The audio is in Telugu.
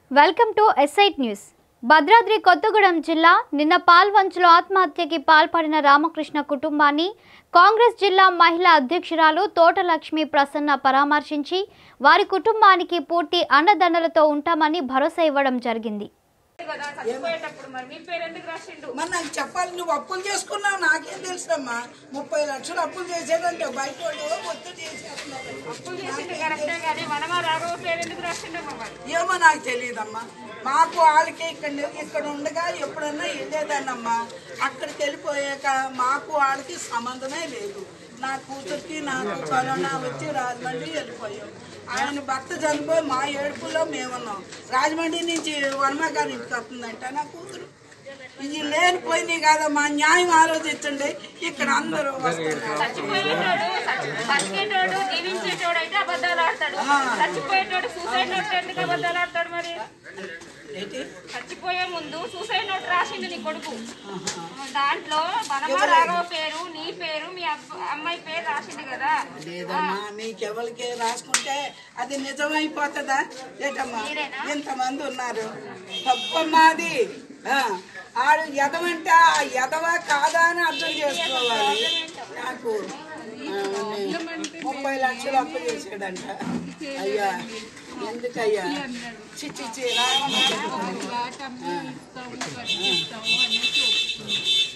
వెల్కమ్ టు ఎస్ఐట్ న్యూస్ భద్రాద్రి కొత్తగూడెం జిల్లా నిన్న పాల్వంచులో ఆత్మహత్యకి పాల్పడిన రామకృష్ణ కుటుంబాన్ని కాంగ్రెస్ జిల్లా మహిళా అధ్యక్షురాలు తోటలక్ష్మి ప్రసన్న పరామర్శించి వారి కుటుంబానికి పూర్తి అండదండలతో ఉంటామని భరోసా ఇవ్వడం జరిగింది కదా చచ్చిపోయేటప్పుడు మరి మీ పేరు ఎందుకు రాసిండు మరి నాకు చెప్పాలి నువ్వు అప్పులు చేసుకున్నావు నాకేం తెలుసమ్మా ముప్పై లక్షలు అప్పులు చేసేదంటే బయట వాళ్ళు ఒత్తిడి చేసేస్తున్నారు అప్పులు చేసిండు కరెక్టే కానీ మనమ రాఘవ పేరు ఎందుకు రాసిండు మరి ఏమో నాకు తెలియదమ్మా మాకు వాళ్ళకి ఇక్కడ ఇక్కడ ఉండగా ఎప్పుడన్నా వెళ్ళేదానమ్మా అక్కడికి వెళ్ళిపోయాక మాకు వాళ్ళకి సంబంధమే లేదు నా కూతురికి నాకు కరోనా వచ్చి రాజమండ్రి వెళ్ళిపోయాం ఆయన భర్త చనిపోయి మా ఏడుపులో మేమున్నాం రాజమండ్రి నుంచి వర్మ గారి ఇంటికి వస్తుందంట నా కూతురు ఇది లేనిపోయినాయి కాదమ్మా న్యాయం ఆలోచించండి ఇక్కడ అందరూ వస్తున్నారు చచ్చిపోయేటోడు చచ్చి- బతికేటోడు జీవించేటోడు అయితే అబద్ధాలు ఆడతాడు చచ్చిపోయేటోడు సూసైడ్ నోట్ ఎందుకు అబద్ధాలు ఆడతాడు మరి ఏంటి చచ్చిపోయే ముందు సూసైడ్ నోట్ రాసిండు నీ కొడుకు దాంట్లో మనమ రాఘవ పేరు నీ పేరు మీ అబ్బ- అమ్మాయి పేరు రాసిండు కదా లేదమ్మా మీకెవరికి రాసుకుంటే అది నిజమైపోతుందా ఏటమ్మా ఇంతమంది ఉన్నారు తప్పమ్మా అది ఆ, ఆడు ఎదవంటే ఆ ఎదవ కాదా అని అర్థం చేసుకోవాలి నాకు ఆ, ముప్పై లక్షలు అప్పు చేసాడంట అయ్యా ఎందుకయ్యా చిచ్చి చి రాగమ్మ.